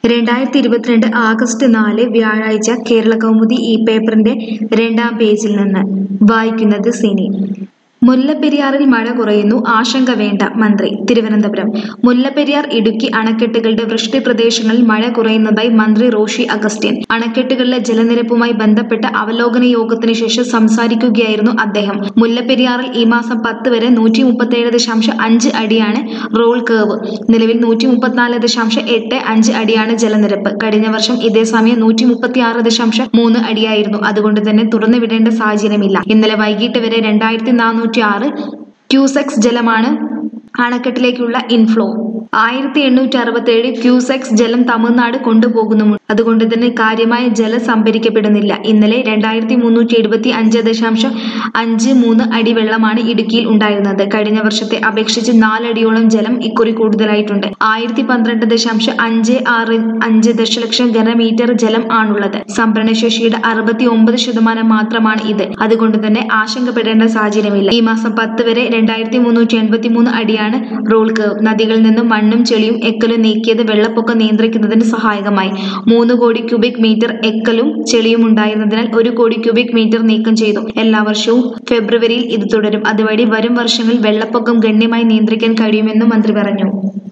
രണ്ടായിരത്തി ഇരുപത്തിരണ്ട് ആഗസ്റ്റ് നാല് വ്യാഴാഴ്ച കേരള കൗമുദി ഈ പേപ്പറിന്റെ രണ്ടാം പേജിൽ നിന്ന് വായിക്കുന്നത് സിനി മുല്ലപ്പെരിയാറിൽ മഴ കുറയുന്നു ആശങ്ക വേണ്ട മന്ത്രി തിരുവനന്തപുരം മുല്ലപ്പെരിയാർ ഇടുക്കി അണക്കെട്ടുകളുടെ വൃഷ്ടി പ്രദേശങ്ങളിൽ മഴ കുറയുന്നതായി മന്ത്രി റോഷി അഗസ്റ്റിൻ അണക്കെട്ടുകളിലെ ജലനിരപ്പുമായി ബന്ധപ്പെട്ട അവലോകന യോഗത്തിന് ശേഷം സംസാരിക്കുകയായിരുന്നു അദ്ദേഹം മുല്ലപ്പെരിയാറിൽ ഈ മാസം പത്ത് വരെ നൂറ്റി മുപ്പത്തേഴ് ദശാംശം അഞ്ച് അടിയാണ് റോൾ കേവ് നിലവിൽ നൂറ്റി മുപ്പത്തിനാല് ദശാംശം എട്ട് അഞ്ച് അടിയാണ് ജലനിരപ്പ് കഴിഞ്ഞ വർഷം ഇതേ സമയം നൂറ്റി മുപ്പത്തി ആറ് ദശാംശം മൂന്ന് അടിയായിരുന്നു അതുകൊണ്ട് തന്നെ തുറന്നു വിടേണ്ട സാഹചര്യമില്ല ഇന്നലെ വൈകിട്ട് വരെ രണ്ടായിരത്തി നാനൂറ്റി ആറ് ക്യൂസെക്സ് ജലമാണ് അണക്കെട്ടിലേക്കുള്ള ഇൻഫ്ലോ ആയിരത്തി എണ്ണൂറ്റി അറുപത്തേഴ് ക്യൂസെക്സ് ജലം തമിഴ്നാട് കൊണ്ടുപോകുന്നുമുണ്ട് അതുകൊണ്ട് തന്നെ കാര്യമായ ജലം സംഭരിക്കപ്പെടുന്നില്ല ഇന്നലെ രണ്ടായിരത്തി മുന്നൂറ്റി എഴുപത്തി അഞ്ച് ദശാംശം അഞ്ച് മൂന്ന് അടി വെള്ളമാണ് ഇടുക്കിയിൽ ഉണ്ടായിരുന്നത് കഴിഞ്ഞ വർഷത്തെ അപേക്ഷിച്ച് നാലടിയോളം ജലം ഇക്കുറി കൂടുതലായിട്ടുണ്ട് ആയിരത്തി പന്ത്രണ്ട് ദശാംശം അഞ്ച് ആറ് അഞ്ച് ദശലക്ഷം ഘനമീറ്റർ ജലം ആണുള്ളത് സംഭരണശേഷിയുടെ അറുപത്തി ഒമ്പത് ശതമാനം മാത്രമാണ് ഇത് അതുകൊണ്ട് തന്നെ ആശങ്കപ്പെടേണ്ട സാഹചര്യമില്ല ഈ മാസം പത്ത് വരെ രണ്ടായിരത്തി മുന്നൂറ്റി എൺപത്തി മൂന്ന് അടിയാണ് റോൾ കേവ് നദികളിൽ നിന്നും മണ്ണും ചെളിയും എക്കലും നീക്കിയത് വെള്ളപ്പൊക്കം നിയന്ത്രിക്കുന്നതിന് സഹായകമായി മൂന്ന് കോടി ക്യൂബിക് മീറ്റർ എക്കലും ചെളിയും ഉണ്ടായിരുന്നതിനാൽ ഒരു കോടി ക്യൂബിക് മീറ്റർ നീക്കം ചെയ്തു എല്ലാ വർഷവും ഫെബ്രുവരിയിൽ ഇത് തുടരും അതുവഴി വരും വർഷങ്ങളിൽ വെള്ളപ്പൊക്കം ഗണ്യമായി നിയന്ത്രിക്കാൻ കഴിയുമെന്നും മന്ത്രി പറഞ്ഞു